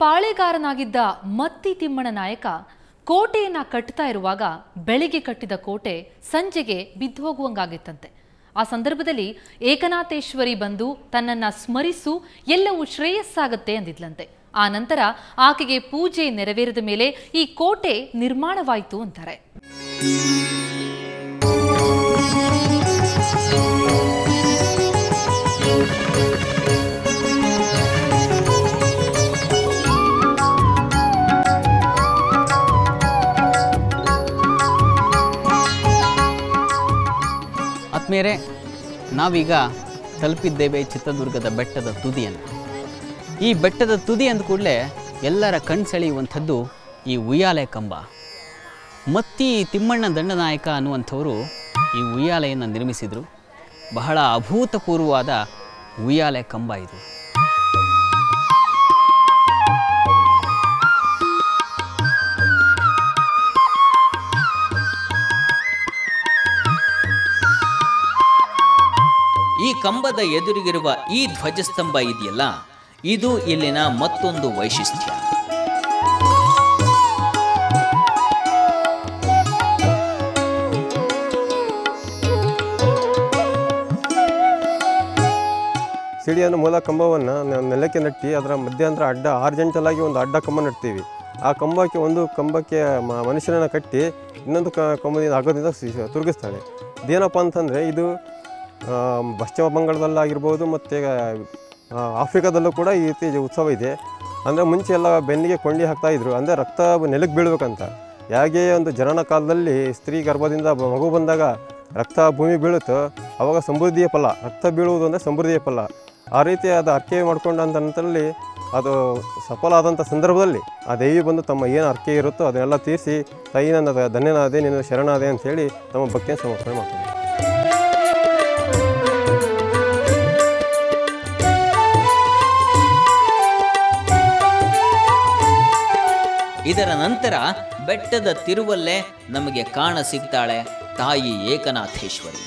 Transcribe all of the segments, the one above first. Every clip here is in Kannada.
ಪಾಳೆಗಾರನಾಗಿದ್ದ ಮತ್ತಿ ತಿಮ್ಮಣ್ಣ ನಾಯಕ ಕೋಟೆಯನ್ನ ಕಟ್ತಾ ಇರುವಾಗ ಬೆಳಿಗ್ಗೆ ಕಟ್ಟಿದ ಕೋಟೆ ಸಂಜೆಗೆ ಬಿದ್ದು ಹೋಗುವಂಗಾಗಿತ್ತಂತೆ ಆ ಸಂದರ್ಭದಲ್ಲಿ ಏಕನಾಥೇಶ್ವರಿ ಬಂದು ತನ್ನನ್ನ ಸ್ಮರಿಸು ಎಲ್ಲವೂ ಶ್ರೇಯಸ್ಸಾಗತ್ತೆ ಅಂದಿದ್ಲಂತೆ ಆ ನಂತರ ಆಕೆಗೆ ಪೂಜೆ ನೆರವೇರಿದ ಮೇಲೆ ಈ ಕೋಟೆ ನಿರ್ಮಾಣವಾಯಿತು ಅಂತಾರೆ ಆತ್ಮೀಯರೇ ನಾವೀಗ ತಲುಪಿದ್ದೇವೆ ಚಿತ್ರದುರ್ಗದ ಬೆಟ್ಟದ ತುದಿಯನ್ನು ಈ ಬೆಟ್ಟದ ತುದಿ ಅಂದ ಕೂಡಲೇ ಎಲ್ಲರ ಕಣ್ಸೆಳೆಯುವಂಥದ್ದು ಈ ಉಯ್ಯಾಲೆ ಕಂಬ ಮತ್ತಿ ತಿಮ್ಮಣ್ಣ ದಂಡನಾಯಕ ಅನ್ನುವಂಥವರು ಈ ಉಯ್ಯಾಲೆಯನ್ನು ನಿರ್ಮಿಸಿದರು ಬಹಳ ಅಭೂತಪೂರ್ವವಾದ ಉಯ್ಯಾಲೆ ಕಂಬ ಇದು ಈ ಕಂಬದ ಎದುರಿಗಿರುವ ಈ ಧ್ವಜಸ್ತಂಭ ಇದೆಯಲ್ಲ ಇದು ಇಲ್ಲಿನ ಮತ್ತೊಂದು ವೈಶಿಷ್ಟ್ಯ ಸಿಡಿಯನ್ನು ಮೂಲ ಕಂಬವನ್ನು ನ- ನೆಲಕ್ಕೆ ನಟ್ಟಿ ಅದರ ಮಧ್ಯಂತರ ಅಡ್ಡ ಆರ್ಜೆಂಟಲ್ ಆಗಿ ಒಂದು ಅಡ್ಡ ಕಂಬ ನೆಡ್ತೀವಿ ಆ ಕಂಬಕ್ಕೆ ಒಂದು ಕಂಬಕ್ಕೆ ಮ- ಮನುಷ್ಯನನ್ನು ಕಟ್ಟಿ ಇನ್ನೊಂದು ಕ ಕಂಬದಿಂದ ಹಗ್ಗದಿಂದ ಸಿ- ತುರುಗಿಸ್ತಾಳೆ ಇದೇನಪ್ಪ ಅಂತಂದರೆ ಇದು ಆ, ಪಶ್ಚಿಮ ಬಂಗಾಳದಲ್ಲಾಗಿರ್ಬೋದು ಮತ್ತು ಆಫ್ರಿಕಾದಲ್ಲೂ ಕೂಡ ಈ ರೀತಿ ಉತ್ಸವ ಇದೆ ಅಂದರೆ ಮುಂಚೆ ಎಲ್ಲ ಬೆನ್ನಿಗೆ ಕೊಂಡಿ ಹಾಕ್ತಾಯಿದ್ರು ಅಂದರೆ ರಕ್ತ ನೆಲಕ್ಕೆ ಬೀಳ್ಬೇಕಂತ ಹೇಗೆ ಒಂದು ಜನನ ಕಾಲದಲ್ಲಿ ಸ್ತ್ರೀ ಗರ್ಭದಿಂದ ಬ- ಮಗು ಬಂದಾಗ ರಕ್ತ ಭೂಮಿ ಬೀಳುತ್ತೋ ಅವಾಗ ಸಮೃದ್ಧಿಯ ಫಲ ರಕ್ತ ಬೀಳುವುದು ಅಂದರೆ ಸಮೃದ್ಧಿಯ ಫಲ ಆ ರೀತಿಯಾದ ಅರ್ಕೆ ಮಾಡ್ಕೊಂಡಂತ ನಂತರದಲ್ಲಿ ಅದು ಸಫಲ ಆದಂಥ ಸಂದರ್ಭದಲ್ಲಿ ಆ ದೇವಿ ಬಂದು ತಮ್ಮ ಏನು ಅರ್ಕೆ ಇರುತ್ತೋ ಅದನ್ನೆಲ್ಲ ತೀರಿಸಿ ತಾಯಿ ನನ್ನ ಧನ್ಯನಾದೆ ನಿನ್ನ ಶರಣಾದೆ ಅಂತೇಳಿ ತಮ್ಮ ಭಕ್ತಿಯನ್ನು ಸಮರ್ಪಣೆ ಮಾಡ್ತಾರೆ ಇದರ ನಂತರ ಬೆಟ್ಟದ ತಿರುವಲ್ಲೇ ನಮಗೆ ಕಾಣ ಸಿಗ್ತಾಳೆ ತಾಯಿ ಏಕನಾಥೇಶ್ವರಿ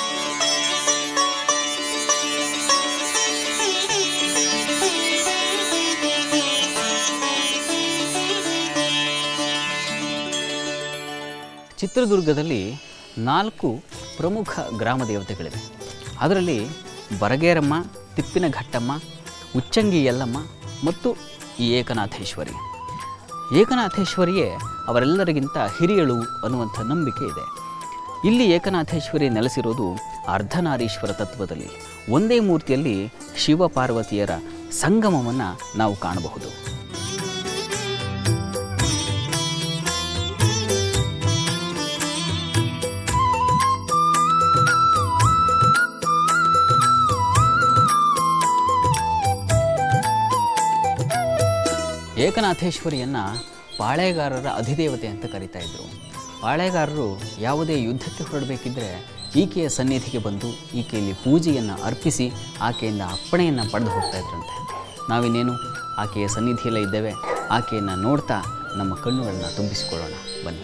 ಚಿತ್ರದುರ್ಗದಲ್ಲಿ ನಾಲ್ಕು ಪ್ರಮುಖ ಗ್ರಾಮ ದೇವತೆಗಳಿವೆ ಅದರಲ್ಲಿ ಬರಗೇರಮ್ಮ ತಿಪ್ಪಿನಘಟ್ಟಮ್ಮ ಉಚ್ಚಂಗಿ ಯಲ್ಲಮ್ಮ ಮತ್ತು ಈ ಏಕನಾಥೇಶ್ವರಿ ಏಕನಾಥೇಶ್ವರಿಯೇ ಅವರೆಲ್ಲರಿಗಿಂತ ಹಿರಿಯಳು ಅನ್ನುವಂಥ ನಂಬಿಕೆ ಇದೆ ಇಲ್ಲಿ ಏಕನಾಥೇಶ್ವರಿ ನೆಲೆಸಿರೋದು ಅರ್ಧನಾರೀಶ್ವರ ತತ್ವದಲ್ಲಿ ಒಂದೇ ಮೂರ್ತಿಯಲ್ಲಿ ಶಿವ ಪಾರ್ವತಿಯರ ಸಂಗಮವನ್ನು ನಾವು ಕಾಣಬಹುದು ಏಕನಾಥೇಶ್ವರಿಯನ್ನು ಪಾಳೆಗಾರರ ಅಧಿದೇವತೆ ಅಂತ ಕರೀತಾ ಇದ್ರು ಪಾಳೆಗಾರರು ಯಾವುದೇ ಯುದ್ಧಕ್ಕೆ ಹೊರಡಬೇಕಿದ್ರೆ ಈಕೆಯ ಸನ್ನಿಧಿಗೆ ಬಂದು ಈಕೆಯಲ್ಲಿ ಪೂಜೆಯನ್ನು ಅರ್ಪಿಸಿ ಆಕೆಯಿಂದ ಅಪ್ಪಣೆಯನ್ನು ಪಡೆದು ಹೋಗ್ತಾ ಇದ್ರಂತೆ ನಾವಿನ್ನೇನು ಆಕೆಯ ಸನ್ನಿಧಿಯಲ್ಲೇ ಇದ್ದೇವೆ ಆಕೆಯನ್ನು ನೋಡ್ತಾ ನಮ್ಮ ಕಣ್ಣುಗಳನ್ನು ತುಂಬಿಸಿಕೊಳ್ಳೋಣ ಬನ್ನಿ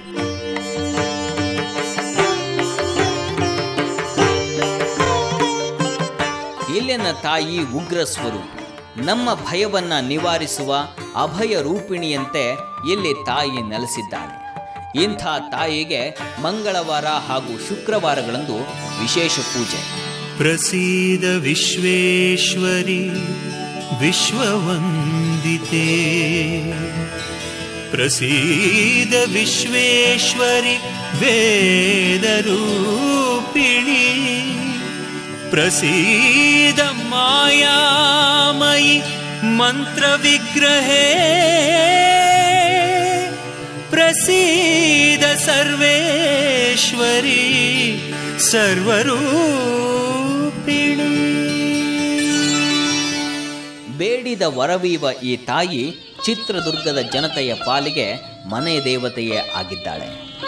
ಇಲ್ಲಿನ ತಾಯಿ ಉಗ್ರ ಸ್ವರೂಪಿ ನಮ್ಮ ಭಯವನ್ನ ನಿವಾರಿಸುವ ಅಭಯ ರೂಪಿಣಿಯಂತೆ ಇಲ್ಲಿ ತಾಯಿ ನೆಲೆಸಿದ್ದಾಳೆ ಇಂಥ ತಾಯಿಗೆ ಮಂಗಳವಾರ ಹಾಗೂ ಶುಕ್ರವಾರಗಳಂದು ವಿಶೇಷ ಪೂಜೆ प्रसीद विश्वेश्वरि विश्ववन्दिते प्रसीद विश्वेश्वरि वेदरूपिणि प्रसीद मायामयि मन्त्रविग्रहे प्रसीद सर्वेश्वरी सर्वरूपिणी ಬೇಡಿದ ವರವೀವ ಈ ತಾಯಿ ಚಿತ್ರದುರ್ಗದ ಜನತೆಯ ಪಾಲಿಗೆ ಮನೆ ದೇವತೆಯೇ ಆಗಿದ್ದಾಳೆ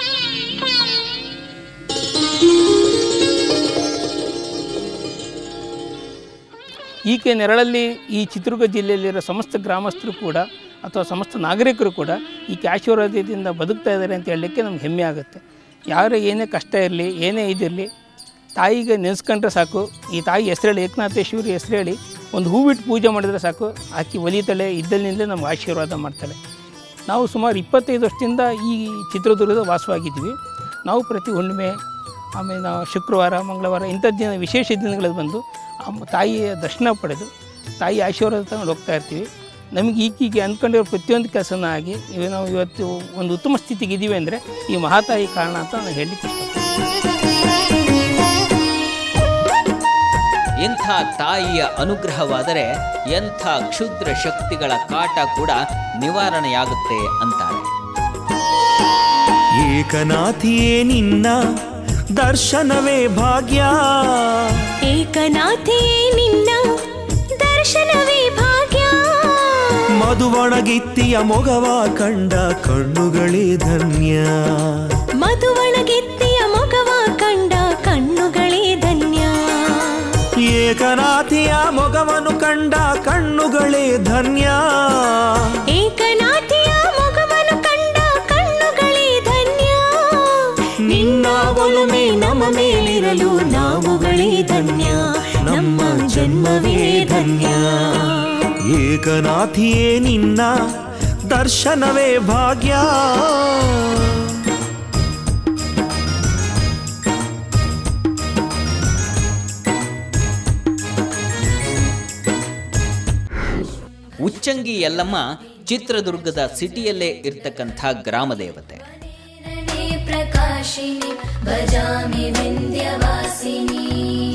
ಈಕೆ ನೆರಳಲ್ಲಿ ಈ ಚಿತ್ರದುರ್ಗ ಜಿಲ್ಲೆಯಲ್ಲಿರೋ ಸಮಸ್ತ ಗ್ರಾಮಸ್ಥರು ಕೂಡ ಅಥವಾ ಸಮಸ್ತ ನಾಗರಿಕರು ಕೂಡ ಈಕೆ ಆಶೀರ್ವಾದದಿಂದ ಬದುಕ್ತಾ ಇದ್ದಾರೆ ಅಂತ ಹೇಳಲಿಕ್ಕೆ ನಮ್ಗೆ ಹೆಮ್ಮೆ ಆಗುತ್ತೆ ಯಾರೇ ಏನೇ ಕಷ್ಟ ಇರಲಿ ಏನೇ ಇದಿರಲಿ ತಾಯಿಗೆ ನೆನೆಸ್ಕೊಂಡ್ರೆ ಸಾಕು ಈ ತಾಯಿ ಹೆಸರೇಳಿ ಏಕನಾಥೇಶ್ವರಿ ಹೆಸರೇಳಿ ಒಂದು ಹೂವಿಟ್ಟು ಪೂಜೆ ಮಾಡಿದರೆ ಸಾಕು ಆಕೆ ಒಲಿತಾಳೆ ಇದ್ದಲ್ಲಿಂದಲೇ ನಮ್ಗೆ ಆಶೀರ್ವಾದ ಮಾಡ್ತಾಳೆ ನಾವು ಸುಮಾರು ಇಪ್ಪತ್ತೈದು ವರ್ಷದಿಂದ ಈ ಚಿತ್ರದುರ್ಗದ ವಾಸವಾಗಿದ್ದೀವಿ ನಾವು ಪ್ರತಿ ಹುಣ್ಣಿಮೆ ಆಮೇಲೆ ನಾವು ಶುಕ್ರವಾರ ಮಂಗಳವಾರ ಇಂಥ ದಿನ ವಿಶೇಷ ದಿನಗಳಲ್ಲಿ ಬಂದು ಆ ಮ- ತಾಯಿಯ ದರ್ಶನ ಪಡೆದು ತಾಯಿ ಆಶೀರ್ವಾದ ತಗೊಂಡು ಹೋಗ್ತಾ ಇರ್ತೀವಿ ನಮಗೆ ಈಗೀಗೆ ಅಂದ್ಕೊಂಡಿರೋ ಪ್ರತಿಯೊಂದು ಕೆಲಸನ ಆಗಿ ಇವ ನಾವು ಇವತ್ತು ಒಂದು ಉತ್ತಮ ಸ್ಥಿತಿಗೆ ಇದ್ದೀವಿ ಅಂದರೆ ಈ ಮಹಾತಾಯಿ ಕಾರಣ ಅಂತ ನಾನು ಹೇಳಲಿಕ್ಕೆ ಇಷ್ಟಪಡ್ತೀನಿ ಇಂಥ ತಾಯಿಯ ಅನುಗ್ರಹವಾದರೆ ಎಂಥ ಕ್ಷುದ್ರ ಶಕ್ತಿಗಳ ಕಾಟ ಕೂಡ ನಿವಾರಣೆಯಾಗುತ್ತೆ ಅಂತಾರೆ ಏಕನಾಥಿಯೇ ನಿನ್ನ ದರ್ಶನವೇ ಭಾಗ್ಯ ಏಕನಾಥಿಯೇ ನಿನ್ನ ದರ್ಶನವೇ ಭಾಗ್ಯ ಮಧುವಣಗಿತ್ತಿಯ ಮೊಗವ ಕಂಡ ಕಣ್ಣುಗಳೇ ಧನ್ಯ ಮಧುವಣಗೆತ್ತಿಯ ಮೊಗವ ಕಂಡ ಕಣ್ಣುಗಳೇ ಧನ್ಯ ಏಕನಾಥಿಯ ಮೊಗವನು ಕಂಡ ಕಣ್ಣುಗಳೇ ಧನ್ಯ ಏಕನಾಥಿಯ ಮೊಗವನ್ನು ಕಂಡ ಕಣ್ಣುಗಳೇ ಧನ್ಯ ನಿನ್ನ ಒಲುಮೆ ನಮ್ಮ ಮೇಲಿರಲು ನಾವುಗಳೇ ಧನ್ಯ ನಮ್ಮ ಜನ್ಮವೇ ಧನ್ಯ ಏಕನಾಥಿಯೇ ನಿನ್ನ ದರ್ಶನವೇ ಭಾಗ್ಯ ಉಚ್ಚಂಗಿ ಯಲ್ಲಮ್ಮ ಚಿತ್ರದುರ್ಗದ ಸಿಟಿಯಲ್ಲೇ ಇರ್ತಕ್ಕಂಥ ಗ್ರಾಮ ದೇವತೆ प्रकाशिनि भजामि विन्द्यवासिनी